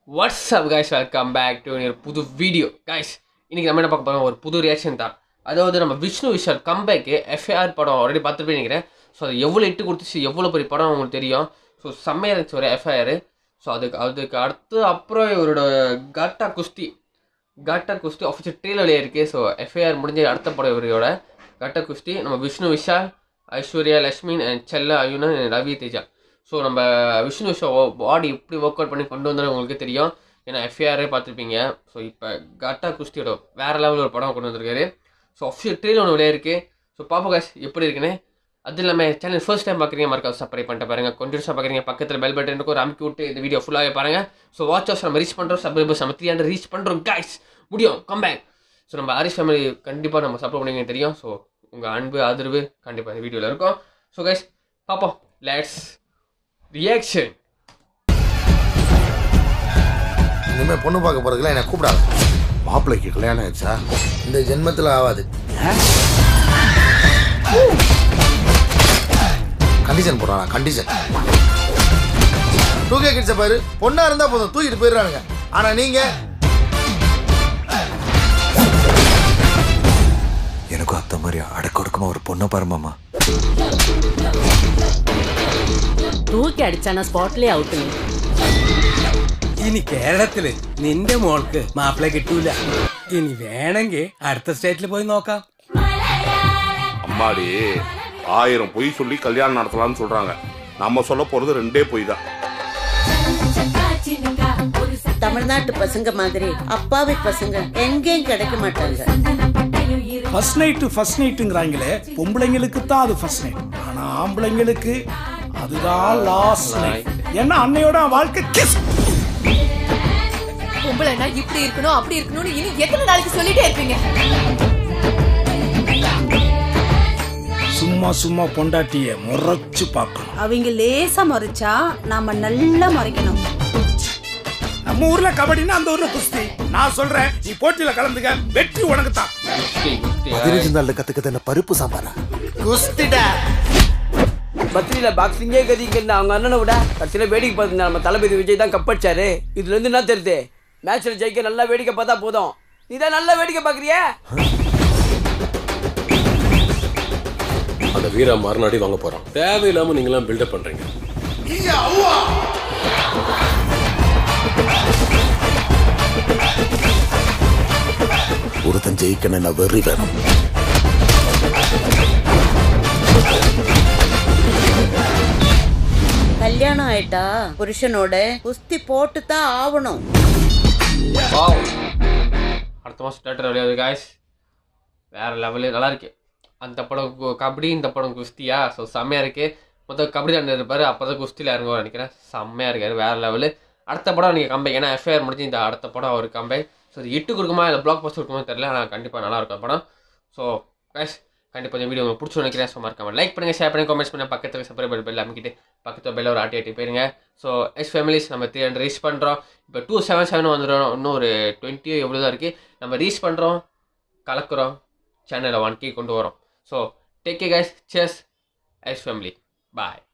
what's up guys welcome back to ஒரு புது video guys இன்னைக்கு நம்ம என்ன பார்க்க போகிறோம் ஒரு புது ரியாக்ஷன் தான் அதாவது நம்ம விஷ்ணு விஷால் கம்பேக்கு எஃப்ஐஆர் படம் ஆல்ரெடி பார்த்துட்டு நினைக்கிறேன் ஸோ அது எவ்வளோ இட்டு கொடுத்துச்சு எவ்வளோ பெரிய படம் உங்களுக்கு தெரியும் ஸோ செம்மையாக இருந்துச்சு ஒரு எஃப்ஐஆர் ஸோ அதுக்கு அதுக்கு அடுத்து அப்புறம் இவரோட காட்டா குஸ்தி காட்டா குஸ்தி ஆஃபீஸர் ட்ரெயிலர்லேயே இருக்குது ஸோ எஃப்ஐஆர் முடிஞ்ச அடுத்த படம் இவரோட காட்டா குஸ்தி நம்ம விஷ்ணு விஷால் ஐஸ்வர்யா லக்ஷ்மி அண்ட் செல்ல அயுனன் ரவி தேஜா ஸோ நம்ம விஷ்ணு விஷா பாடி எப்படி ஒர்க் அவுட் பண்ணி கொண்டு வந்தாலும் உங்களுக்கு தெரியும் ஏன்னா எஃப்ஐஆரே பார்த்துருப்பீங்க ஸோ இப்போ கட்டா குஸ்தியோட வேறு லெவலில் ஒரு படம் கொண்டு வந்திருக்காரு ஸோ அஃபிஷியல் ட்ரெயில் ஒன்று விளையா இருக்குது ஸோ பாப்பா காஸ் எப்படி இருக்குன்னு அது இல்லாமல் சேனல் ஃபர்ஸ்ட் டைம் பார்க்குறீங்க மறக்காம சப்ஸ்கிரைப் பண்ணிட்டு பாருங்க கண்டினியூஸாக பார்க்குறீங்க பக்கத்தில் பெல் பட்டன் இருக்கும் ஒரு அமுக்கி விட்டு இந்த வீடியோ ஃபுல்லாகவே பாருங்க ஸோ வாட்ச் ஹவுஸ் நம்ம ரீச் பண்ணுறோம் சப்ஸ்கிரைபர்ஸ் நம்ம த்ரீ ஹண்ட்ரட் ரீச் பண்ணுறோம் கைஸ் முடியும் கம்பேக் ஸோ நம்ம ஹரிஷ் ஃபேமிலி கண்டிப்பாக நம்ம சப்போர்ட் பண்ணுவீங்க தெரியும் ஸோ உங்கள் அன்பு ஆதரவு கண்டிப்பாக இந்த வீடியோவில் இருக்கும் ஸோ கைஸ் பார்ப்போம் லேட்ஸ் ரியாக்ஷன் இனிமே பொண்ணு பார்க்க போறதுக்குலாம் என்ன கூப்பிடாது மாப்பிள்ளைக்கு கல்யாணம் ஆயிடுச்சா இந்த ஜென்மத்தில் ஆகாது கண்டிஷன் போடுறானா கண்டிஷன் டூ கே கிட்ஸை பாரு பொண்ணா இருந்தா போதும் தூக்கிட்டு போயிடுறானுங்க ஆனா நீங்க எனக்கும் அத்த மாதிரி அடக்கொடுக்கமா ஒரு பொண்ணை பாரு மாமா തൂക്കി അടിച്ചാണ് സ്പോട്ടിലെ ഔട്ട് ഇനി കേരളത്തില് നിന്റെ മോൾക്ക് മാപ്പിള കിട്ടൂല ഇനി വേണമെങ്കിൽ അടുത്ത സ്റ്റേറ്റിൽ പോയി നോക്കാം அம்மாடி ஆயிரம் பொய் சொல்லி கல்யாணம் நடத்தலாம்னு சொல்றாங்க நம்ம சொல்ல போறது ரெண்டே பொய் தான் தமிழ்நாட்டு பசங்க மாதிரி அப்பாவி பசங்க எங்கேயும் கிடைக்க மாட்டாங்க ஃபர்ஸ்ட் நைட்டு ஃபர்ஸ்ட் நைட்டுங்கிறாங்களே பொம்பளைங்களுக்கு தான் அது ஃபர்ஸ்ட் நைட் ஆனா ஆம்பளைங்களுக்கு அதுதான் லாஸ்ட் நைட் ஏன்னா அன்னையோட வாழ்க்கை கிஸ் பொம்பளைனா இப்படி இருக்கணும் அப்படி இருக்கணும்னு இனி எத்தனை நாளைக்கு சொல்லிட்டே இருப்பீங்க சும்மா சும்மா பொண்டாட்டிய முறைச்சு பார்க்கணும் அவங்க லேசா முறைச்சா நாம நல்லா முறைக்கணும் நம்ம ஊர்ல கபடினா அந்த ஊர்ல குஸ்தி நான் சொல்றேன் நீ போட்டியில கலந்துக்க வெற்றி உனக்கு தான் பதினஞ்சு கத்துக்கிறது என்ன பருப்பு சாம்பாரா குஸ்திடா பத்ரியில பாக்ஸிங்கே கதிங்க அவங்க அண்ணனை விட கடைசியில வேடிக்கை பார்த்துருந்தா நம்ம தளபதி விஜய் தான் கப்படிச்சாரு இதுல இருந்து என்ன தெரியுது மேட்ச்ல ஜெயிக்க நல்லா வேடிக்கை பார்த்தா போதும் நீ தான் நல்லா வேடிக்கை பாக்குறியா அந்த வீரா மறுநாடி வாங்க போறோம் தேவையில்லாம நீங்களாம் பில்டப் பண்றீங்க ஒருத்தன் ஜெயிக்கணும்னா வெறி வேணும் கல்யாணம் ஆயிட்டா புருஷனோட குஸ்தி போட்டு தான் ஆகணும் வாவ் அடுத்த மாதம் தேட்டர் விளையாடு காய்ஸ் வேறு லெவலு நல்லா இருக்கு அந்த படம் கு- கபடி இந்த படம் குஸ்தியா ஸோ செம்மையாக இருக்கு மொத்தம் கபடி அண்ணன் இருப்பார் அப்போ தான் குஸ்தியில் இறங்குவார் நினைக்கிறேன் செம்மையாக இருக்காரு வேறு லெவலு அடுத்த படம் நீங்கள் கம்பே ஏன்னா எஃப்ஐஆர் முடிஞ்சு இந்த அடுத்த படம் அவர் கம்பே ஸோ இது இட்டு கொடுக்குமா இல்லை பிளாக் போஸ்ட் கொடுக்குமா தெரியல ஆனால் கண்டிப்பாக நல்லா இருக்கும் படம் ஸோ கைஸ் கண்டிப்பாக இந்த வீடியோ உங்களுக்கு பிடிச்சி நினைக்கிறேன் ஸோ மறக்காம லைக் பண்ணுங்கள் ஷேர் பண்ணி கமெண்ட்ஸ் பண்ணி பக்கத்தில் சப்ஸ்கிரைப் பெல் அமைக்கிட்டு பக்கத்தில் பெல்ல ஒரு ஆட்டி ஆட்டி போயிருங்க ஸோ எஸ் ஃபேமிலிஸ் நம்ம த்ரீ ஹண்ட்ரட் ரீச் பண்ணுறோம் இப்போ டூ செவன் செவன் வந்துடும் இன்னும் ஒரு டுவெண்ட்டியோ எவ்வளோ தான் இருக்குது நம்ம ரீச் பண்ணுறோம் கலக்குறோம் சேனலை ஒன் கே கொண்டு வரோம் so take K guys chess S family பாய்